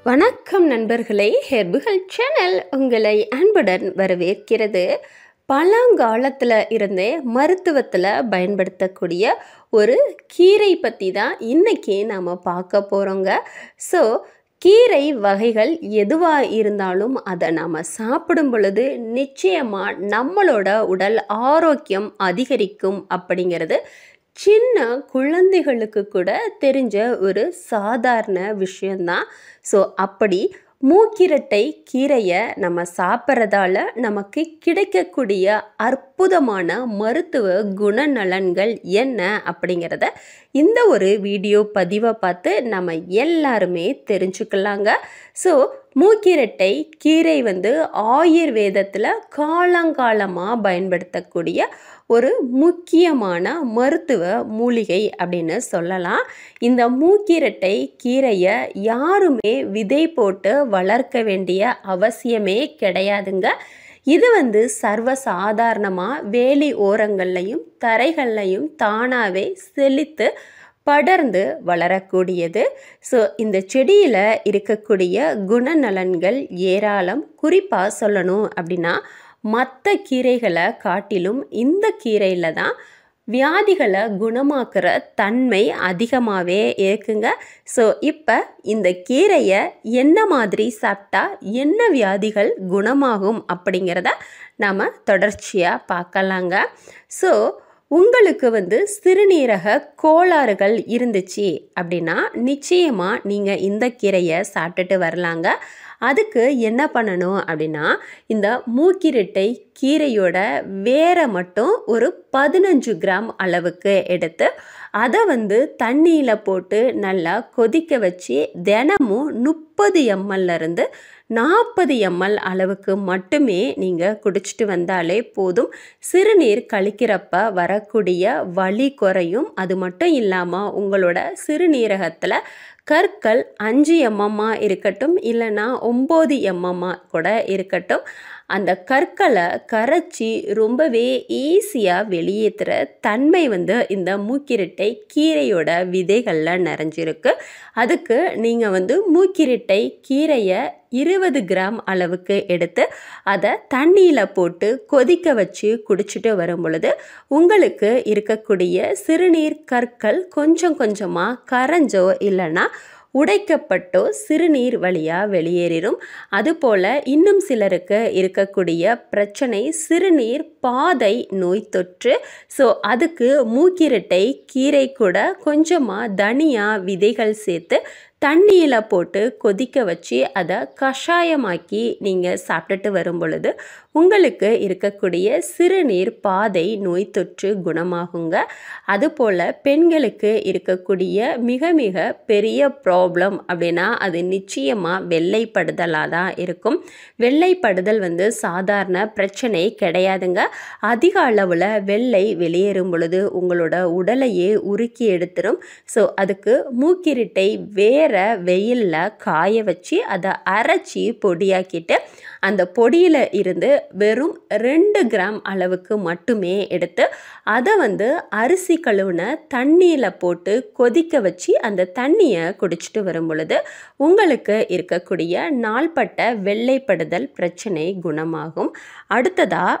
வணக்கம் நண்பர்களே ஹெர்புகள் சேனல் உங்களை அன்புடன் வரவேற்கிறது பழங்காலத்தில் இருந்தே மருத்துவத்தில் பயன்படுத்தக்கூடிய ஒரு கீரை பற்றி தான் இன்றைக்கி நாம் பார்க்க போகிறோங்க ஸோ கீரை வகைகள் எதுவாக இருந்தாலும் அதை நாம் சாப்பிடும் பொழுது நிச்சயமாக நம்மளோட உடல் ஆரோக்கியம் அதிகரிக்கும் அப்படிங்கிறது சின்ன குழந்தைகளுக்கு கூட தெரிஞ்ச ஒரு சாதாரண விஷயந்தான் ஸோ அப்படி மூக்கிரட்டை கீரையை நம்ம சாப்பிட்றதால நமக்கு கிடைக்கக்கூடிய அற்புதமான மருத்துவ குணநலன்கள் என்ன அப்படிங்கிறத இந்த ஒரு வீடியோ பதிவை பார்த்து நம்ம எல்லாருமே தெரிஞ்சுக்கலாங்க ஸோ மூக்கிரட்டை கீரை வந்து ஆயுர்வேதத்தில் காலங்காலமாக பயன்படுத்தக்கூடிய ஒரு முக்கியமான மருத்துவ மூலிகை அப்படின்னு சொல்லலாம் இந்த மூக்கிரட்டை கீரையை யாருமே விதை போட்டு வளர்க்க வேண்டிய அவசியமே கிடையாதுங்க இது வந்து சர்வ சாதாரணமாக வேலி ஓரங்கள்லையும் தரைகள்லையும் தானாகவே செழித்து படர்ந்து வளரக்கூடியது ஸோ இந்த செடியில் இருக்கக்கூடிய குணநலன்கள் ஏராளம் குறிப்பாக சொல்லணும் அப்படின்னா மற்ற கீரைகளை காட்டிலும் இந்த கீரையில் தான் வியாதிகளை குணமாக்குற தன்மை அதிகமாகவே இருக்குங்க ஸோ இப்போ இந்த கீரையை என்ன மாதிரி சாப்பிட்டா என்ன வியாதிகள் குணமாகும் அப்படிங்கிறத நாம் தொடர்ச்சியாக பார்க்கலாங்க ஸோ உங்களுக்கு வந்து சிறுநீரக கோளாறுகள் இருந்துச்சு அப்படின்னா நிச்சயமாக நீங்கள் இந்த கீரையை சாப்பிட்டுட்டு வரலாங்க அதுக்கு என்ன பண்ணணும் அப்படின்னா இந்த மூக்கிரட்டை கீரையோட வேரை மட்டும் ஒரு பதினஞ்சு கிராம் அளவுக்கு எடுத்து அதை வந்து தண்ணியில் போட்டு நல்லா கொதிக்க வச்சு தினமும் முப்பது எம்எல்லேருந்து நாற்பது எம்எல் அளவுக்கு மட்டுமே நீங்கள் குடிச்சிட்டு வந்தாலே போதும் சிறுநீர் கழிக்கிறப்ப வரக்கூடிய வலி குறையும் அது மட்டும் இல்லாமல் உங்களோட சிறுநீரகத்தில் கற்கள் அஞ்சு எம்எம்மா இருக்கட்டும் இல்லைன்னா ஒம்பது எம்எம்மா கூட இருக்கட்டும் அந்த கற்களை கரைச்சி ரொம்பவே ஈஸியாக வெளியேற்றுற தன்மை வந்து இந்த மூக்கிரட்டை கீரையோட விதைகளில் நிறைஞ்சிருக்கு அதுக்கு நீங்கள் வந்து மூக்கிரட்டை கீரையை இருபது கிராம் அளவுக்கு எடுத்து அதை தண்ணியில் போட்டு கொதிக்க வச்சு குடிச்சிட்டு வரும் பொழுது உங்களுக்கு இருக்கக்கூடிய சிறுநீர் கற்கள் கொஞ்சம் கொஞ்சமாக கரைஞ்சோ இல்லைன்னா உடைக்கப்பட்டோ சிறுநீர் வழியாக வெளியேறிடும் அதுபோல் இன்னும் சிலருக்கு இருக்கக்கூடிய பிரச்சனை சிறுநீர் பாதை நோய் தொற்று ஸோ அதுக்கு மூக்கிரட்டை கீரை கூட கொஞ்சமாக தனியாக விதைகள் சேர்த்து தண்ணியில் போட்டு கொதிக்க வச்சு அதை கஷாயமாக்கி நீங்கள் சாப்பிட்டுட்டு வரும் பொழுது உங்களுக்கு இருக்கக்கூடிய சிறுநீர் பாதை நோய் தொற்று குணமாகுங்க அதுபோல் பெண்களுக்கு இருக்கக்கூடிய மிக மிக பெரிய ப்ராப்ளம் அப்படின்னா அது நிச்சயமாக வெள்ளைப்படுதலாக தான் இருக்கும் வெள்ளைப்படுதல் வந்து சாதாரண பிரச்சனை கிடையாதுங்க அதிக அளவில் வெள்ளை வெளியேறும் பொழுது உங்களோட உடலையே உருக்கி எடுத்துரும் ஸோ அதுக்கு மூக்கிரிட்டை வேற வெயிலில் காய வச்சு அதை அரைச்சி பொடியாக்கிட்டு அந்த பொடியில் இருந்து வெறும் ரெண்டு கிராம் அளவுக்கு மட்டுமே எடுத்து அதை வந்து அரிசி கழுவுன தண்ணியில் போட்டு கொதிக்க வச்சு அந்த தண்ணியை குடிச்சிட்டு வரும் பொழுது உங்களுக்கு இருக்கக்கூடிய நாள்பட்ட வெள்ளைப்படுதல் பிரச்சனை குணமாகும் அடுத்ததாக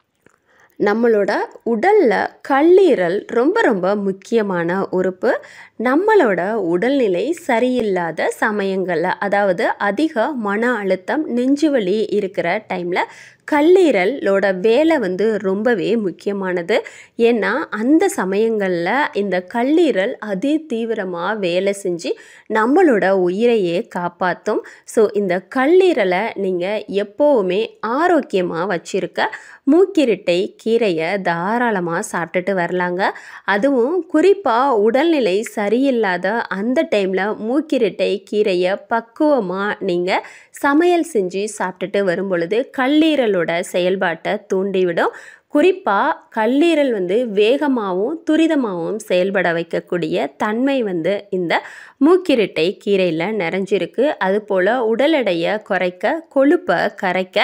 நம்மளோட உடலில் கல்லீரல் ரொம்ப ரொம்ப முக்கியமான உறுப்பு நம்மளோட உடல்நிலை சரியில்லாத சமயங்களில் அதாவது அதிக மன அழுத்தம் நெஞ்சுவலி இருக்கிற டைமில் கல்லீரலோட வேலை வந்து ரொம்பவே முக்கியமானது ஏன்னா அந்த சமயங்களில் இந்த கல்லீரல் அதி தீவிரமாக வேலை செஞ்சு நம்மளோட உயிரையே காப்பாற்றும் ஸோ இந்த கல்லீரலை நீங்கள் எப்போவுமே ஆரோக்கியமாக வச்சுருக்க மூக்கிரிட்டை கீரையை தாராளமாக சாப்பிட்டுட்டு வரலாங்க அதுவும் குறிப்பாக உடல்நிலை சரியில்லாத அந்த டைமில் மூக்கிரிட்டை கீரையை பக்குவமாக நீங்கள் சமையல் செஞ்சு சாப்பிட்டுட்டு வரும் பொழுது கல்லீரலோட செயல்பாட்டை தூண்டிவிடும் குறிப்பாக கல்லீரல் வந்து வேகமாகவும் துரிதமாகவும் செயல்பட வைக்கக்கூடிய தன்மை வந்து இந்த மூக்கிரிட்டை கீரையில் நிறைஞ்சிருக்கு அதுபோல் உடல் எடையை குறைக்க கொழுப்பை கரைக்க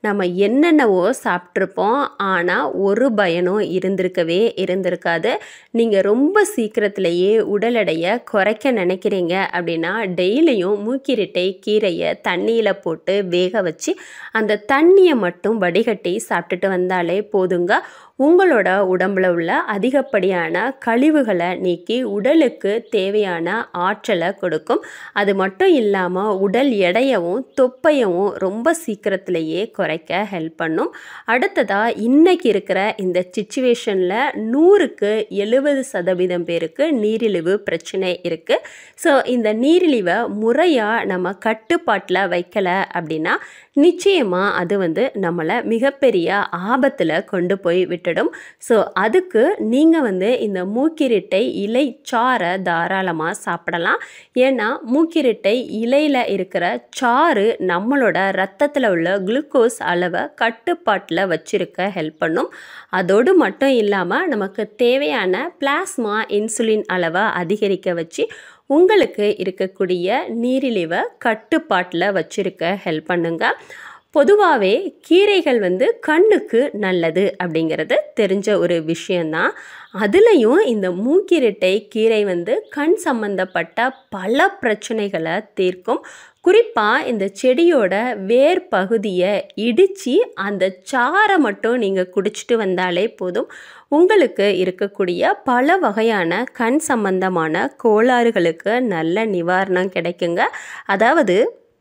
நம்ம என்னென்னவோ சாப்பிட்ருப்போம் ஆனால் ஒரு பயனும் இருந்திருக்கவே இருந்திருக்காது நீங்கள் ரொம்ப சீக்கிரத்திலேயே உடல் எடையை குறைக்க நினைக்கிறீங்க அப்படின்னா டெய்லியும் மூக்கிரிட்டை கீரையை தண்ணியில் போட்டு வேக வச்சு அந்த தண்ணியை மட்டும் வடிகட்டி சாப்பிட்டுட்டு வந்தாலே போதுங்க உங்களோட உடம்புல உள்ள அதிகப்படியான கழிவுகளை நீக்கி உடலுக்கு தேவையான ஆற்றலை கொடுக்கும் அது மட்டும் இல்லாமல் உடல் எடையவும் தொப்பையவும் ரொம்ப சீக்கிரத்திலேயே குறைக்க ஹெல்ப் பண்ணும் அடுத்ததாக இன்னைக்கு இருக்கிற இந்த சுச்சுவேஷனில் நூறுக்கு எழுபது சதவீதம் பேருக்கு நீரிழிவு பிரச்சனை இருக்குது ஸோ இந்த நீரிழிவை முறையாக நம்ம கட்டுப்பாட்டில் வைக்கலை அப்படின்னா நிச்சயமாக அது வந்து நம்மளை மிகப்பெரிய ஆபத்தில் கொண்டு போய் விட்டுடும் ஸோ அதுக்கு நீங்கள் வந்து இந்த மூக்கிரிட்டை இலை சாறை தாராளமாக சாப்பிடலாம் ஏன்னா மூக்கிரிட்டை இலையில் இருக்கிற சாறு நம்மளோட ரத்தத்தில் உள்ள குளுக்கோஸ் அளவை கட்டுப்பாட்டில் வச்சிருக்க ஹெல்ப் பண்ணும் அதோடு மட்டும் இல்லாமல் நமக்கு தேவையான பிளாஸ்மா இன்சுலின் அளவை அதிகரிக்க வச்சு உங்களுக்கு இருக்கக்கூடிய நீரிழிவை கட்டுப்பாட்டில் வச்சிருக்க ஹெல்ப் பண்ணுங்க பொதுவாகவே கீரைகள் வந்து கண்ணுக்கு நல்லது அப்படிங்கிறது தெரிஞ்ச ஒரு விஷயந்தான் அதுலேயும் இந்த மூக்கிரட்டை கீரை வந்து கண் சம்பந்தப்பட்ட பல பிரச்சனைகளை தீர்க்கும் குறிப்பாக இந்த செடியோட வேர் பகுதியை இடித்து அந்த சாறை மட்டும் நீங்கள் குடிச்சிட்டு வந்தாலே போதும் உங்களுக்கு இருக்கக்கூடிய பல வகையான கண் சம்பந்தமான கோளாறுகளுக்கு நல்ல நிவாரணம் கிடைக்குங்க அதாவது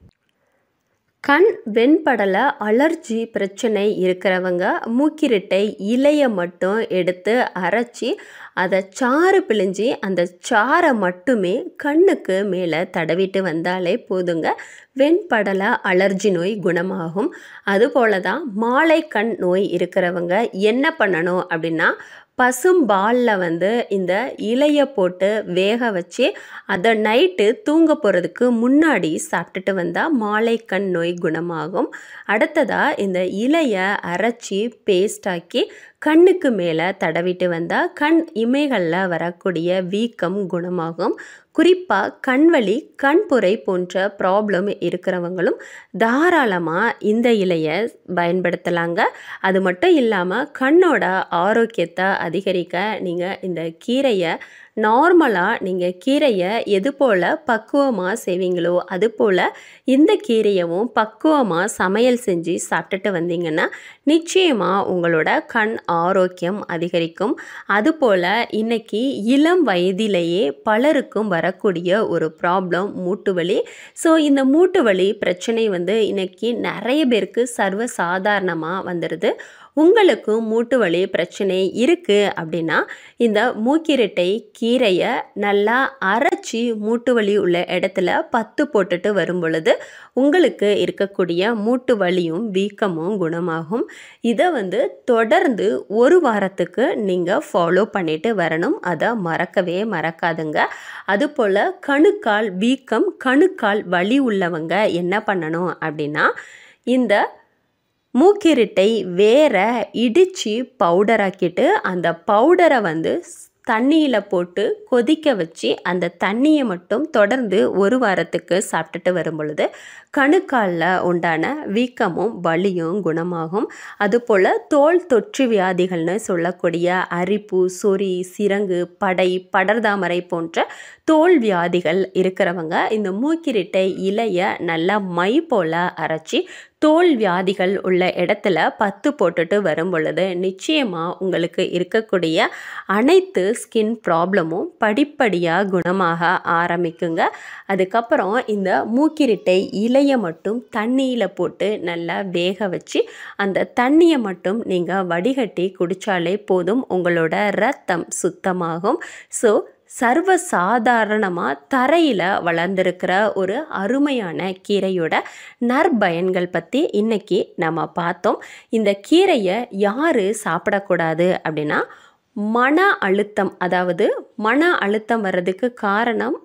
கண் வெண்படலை அலர்ஜி பிரச்சனை இருக்கிறவங்க மூக்கிரிட்டை இலையை மட்டும் எடுத்து அரைச்சி அதை சாறு பிழிஞ்சி அந்த சாறை மட்டுமே கண்ணுக்கு மேலே தடவிட்டு வந்தாலே போதுங்க வெண்படலை அலர்ஜி நோய் குணமாகும் அதுபோல தான் மாலை கண் நோய் இருக்கிறவங்க என்ன பண்ணணும் அப்படின்னா பசும்பாலில் வந்து இந்த இலையை போட்டு வேக வச்சு அதை நைட்டு தூங்க போகிறதுக்கு முன்னாடி சாப்பிட்டுட்டு வந்தால் மாலை கண் நோய் குணமாகும் அடுத்ததாக இந்த இலையை அரைச்சி பேஸ்டாக்கி கண்ணுக்கு மேலே தடவிட்டு வந்தால் கண் இமைகளில் வரக்கூடிய வீக்கம் குணமாகும் குறிப்பாக கண்வலி கண்புரை போன்ற ப்ராப்ளம் இருக்கிறவங்களும் தாராளமாக இந்த இலையை பயன்படுத்தலாங்க அது மட்டும் இல்லாமல் கண்ணோட ஆரோக்கியத்தை அதிகரிக்க நீங்கள் இந்த கீரையை நார்மலாக நீங்கள் கீரையை எது போல் பக்குவமாக செய்வீங்களோ அது போல் இந்த கீரையவும் பக்குவமாக சமையல் செஞ்சு சாப்பிட்டுட்டு வந்தீங்கன்னா நிச்சயமாக உங்களோட கண் ஆரோக்கியம் அதிகரிக்கும் அதுபோல் இன்னைக்கு இளம் வயதிலேயே பலருக்கும் வரக்கூடிய ஒரு ப்ராப்ளம் மூட்டு வலி ஸோ இந்த மூட்டு வலி பிரச்சனை வந்து இன்னைக்கு நிறைய பேருக்கு சர்வ சாதாரணமாக வந்துடுது உங்களுக்கும் மூட்டு வலி பிரச்சனை இருக்குது அப்படின்னா இந்த மூக்கிரட்டை கீரையை நல்லா அரைச்சி மூட்டு வலி உள்ள இடத்துல பத்து போட்டுட்டு வரும் பொழுது உங்களுக்கு இருக்கக்கூடிய மூட்டு வலியும் வீக்கமும் குணமாகும் இதை வந்து தொடர்ந்து ஒரு வாரத்துக்கு நீங்கள் ஃபாலோ பண்ணிட்டு வரணும் அதை மறக்கவே மறக்காதுங்க அதுபோல் கணுக்கால் வீக்கம் கணுக்கால் வலி உள்ளவங்க என்ன பண்ணணும் அப்படின்னா இந்த மூக்கிரிட்டை வேற இடித்து பவுடராக்கிட்டு அந்த பவுடரை வந்து தண்ணியில் போட்டு கொதிக்க வச்சு அந்த தண்ணியை மட்டும் தொடர்ந்து ஒரு வாரத்துக்கு சாப்பிட்டுட்டு வரும் பொழுது கணுக்காலில் உண்டான வீக்கமும் வலியும் குணமாகும் அதுபோல் தோல் தொற்று வியாதிகள்னு சொல்லக்கூடிய அரிப்பு சொறி சிரங்கு படை படர்தாமரை போன்ற தோல் வியாதிகள் இருக்கிறவங்க இந்த மூக்கிரிட்டை இலையை நல்லா மை போல் அரைச்சி தோல் வியாதிகள் உள்ள இடத்துல பத்து போட்டுட்டு வரும் பொழுது நிச்சயமாக உங்களுக்கு இருக்கக்கூடிய அனைத்து ஸ்கின் ப்ராப்ளமும் படிப்படியாக குணமாக ஆரம்பிக்குங்க அதுக்கப்புறம் இந்த மூக்கிரிட்டை இலையை மட்டும் தண்ணியில் போட்டு நல்லா வேக வச்சு அந்த தண்ணியை மட்டும் நீங்கள் வடிகட்டி குடித்தாலே போதும் உங்களோட ரத்தம் சுத்தமாகும் ஸோ சர்வ சாதாரணமாக தரையில் வளர்ந்துருக்கிற ஒரு அருமையான கீரையோட நற்பயன்கள் பற்றி இன்னைக்கு நம்ம பார்த்தோம் இந்த கீரையை யார் சாப்பிடக்கூடாது அப்படின்னா மன அழுத்தம் அதாவது மன அழுத்தம் வர்றதுக்கு காரணம்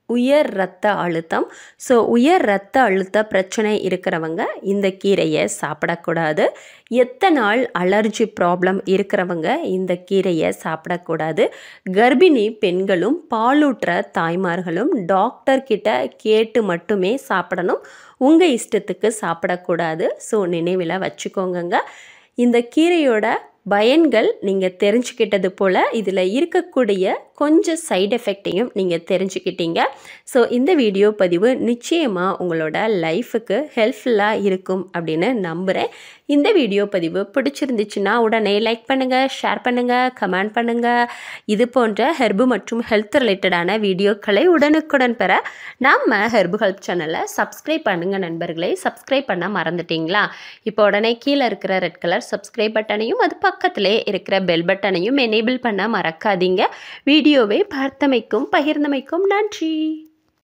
உயர் ரத்த அழுத்தம் ஸோ உயர் ரத்த அழுத்த பிரச்சனை இருக்கிறவங்க இந்த கீரையை சாப்பிடக்கூடாது எத்தனால் அலர்ஜி ப்ராப்ளம் இருக்கிறவங்க இந்த கீரையை சாப்பிடக்கூடாது கர்ப்பிணி பெண்களும் பாலூற்ற தாய்மார்களும் டாக்டர் கிட்ட கேட்டு மட்டுமே சாப்பிடணும் உங்கள் இஷ்டத்துக்கு சாப்பிடக்கூடாது ஸோ நினைவில் வச்சுக்கோங்கங்க இந்த கீரையோட பயன்கள் நீங்கள் தெரிஞ்சுக்கிட்டது போல் இதில் இருக்கக்கூடிய கொஞ்சம் சைடு எஃபெக்டையும் நீங்கள் தெரிஞ்சுக்கிட்டீங்க ஸோ இந்த வீடியோ பதிவு நிச்சயமாக உங்களோட லைஃபுக்கு ஹெல்ப்ஃபுல்லாக இருக்கும் அப்படின்னு நம்புகிறேன் இந்த வீடியோ பதிவு பிடிச்சிருந்துச்சுன்னா உடனே லைக் பண்ணுங்கள் ஷேர் பண்ணுங்கள் கமெண்ட் பண்ணுங்கள் இது போன்ற ஹெர்பு மற்றும் ஹெல்த் ரிலேட்டடான வீடியோக்களை உடனுக்குடன் பெற நம்ம ஹெர்பு ஹெல்ப் சேனலை சப்ஸ்கிரைப் பண்ணுங்கள் நண்பர்களே சப்ஸ்கிரைப் பண்ண மறந்துட்டீங்களா இப்போ உடனே கீழே இருக்கிற ரெட் கலர் சப்ஸ்கிரைப் பட்டனையும் அது பக்கத்திலே இருக்கிற பெல் பட்டனையும் எனேபிள் பண்ண மறக்காதீங்க வீடியோவை பார்த்தமைக்கும் பகிர்ந்தமைக்கும் நன்றி